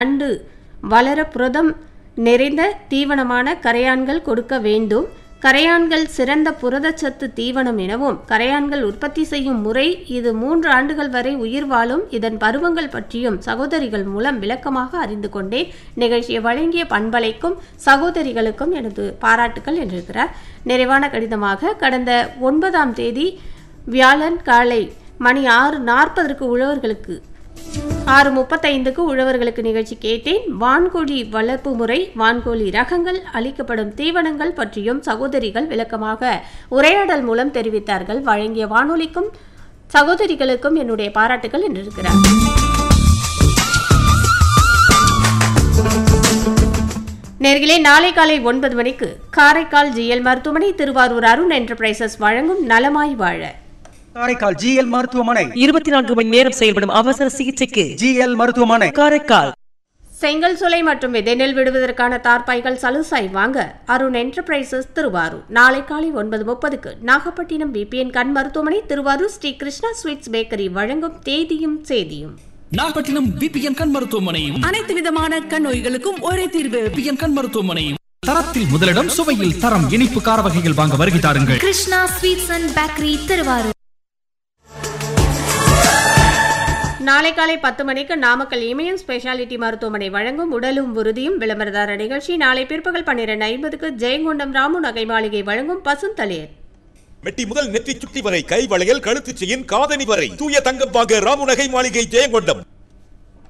நண்டு வளர புரதம் நிறைந்த தீவனமான கரையான்கள் கொடுக்க வேண்டும் கரையான்கள் சிறந்த புரதச்சத்து தீவனம் எனவும் கரையான்கள் உற்பத்தி செய்யும் முறை இது மூன்று ஆண்டுகள் வரை உயிர் வாழும் இதன் பருவங்கள் பற்றியும் சகோதரிகள் மூலம் விளக்கமாக அறிந்து கொண்டேன் நிகழ்ச்சியை வழங்கிய பண்பலைக்கும் சகோதரிகளுக்கும் எனது பாராட்டுக்கள் என்றிருக்கிறார் நிறைவான கடிதமாக கடந்த ஒன்பதாம் தேதி வியாழன் காலை மணி ஆறு நாற்பதற்கு உழவர்களுக்கு ஆறு முப்பத்தைந்துக்கு உழவர்களுக்கு நிகழ்ச்சி கேட்டேன் வான்கோழி வளர்ப்பு முறை வான்கோழி ரகங்கள் அளிக்கப்படும் தீவனங்கள் பற்றியும் சகோதரிகள் விளக்கமாக உரையாடல் மூலம் தெரிவித்தார்கள் வழங்கிய வானொலிக்கும் சகோதரிகளுக்கும் என்னுடைய பாராட்டுகள் என்றிருக்கிறார் நேர்களே நாளை காலை ஒன்பது மணிக்கு காரைக்கால் ஜிஎல் மருத்துவமனை திருவாரூர் அருண் என்டர்பிரைசஸ் வழங்கும் நலமாய் வாழ காரைக்கால் ஜிஎல் மருத்துவமனை இருபத்தி நான்கு மணி நேரம் செயல்படும் அவசர சிகிச்சைக்கு ஜிஎல் மருத்துவமனை காரைக்கால் செங்கல் சூளை மற்றும் விதைநெல் விடுவதற்கான தார்பாய்கள் சலுசாய் வாங்க அருண் என்டர்பிரைசஸ் திருவாரூர் நாளை காலை ஒன்பது முப்பதுக்கு நாகப்பட்டினம் பிபிஎன் கண் மருத்துவமனை திருவாரூர் ஸ்ரீ கிருஷ்ணா ஸ்வீட்ஸ் பேக்கரி வழங்கும் தேதியும் சேதியும் நாகப்பட்டினம் பிபிஎன் கண் மருத்துவமனையும் அனைத்து விதமான கண் நோய்களுக்கும் ஒரே தீர்வு பிபிஎன் கண் மருத்துவமனையும் தரத்தில் முதலிடம் சுவையில் தரம் இனிப்பு கார வகைகள் வாங்க வருகை தாருங்கள் Krishna sweets and bakery Thiruvarur நாளை காலை பத்து மணிக்கு நாமக்கல் இமயம் ஸ்பெஷாலிட்டி மருத்துவமனை வழங்கும் உடலும் உறுதியும் விளம்பரதார நிகழ்ச்சி நாளை பிற்பகல் பன்னிரண்டு ஐம்பதுக்கு ஜெயங்கொண்டம் ராமு நகை மாளிகை வழங்கும் பசுந்தளிர் மெட்டி முதல் நெற்றி சுட்டி வரை கை வளையல் கழுத்து செயின் காதணி வரை தூய தங்கம் வாங்க ராமுநகை மாளிகை ஜெயங்கொண்டம்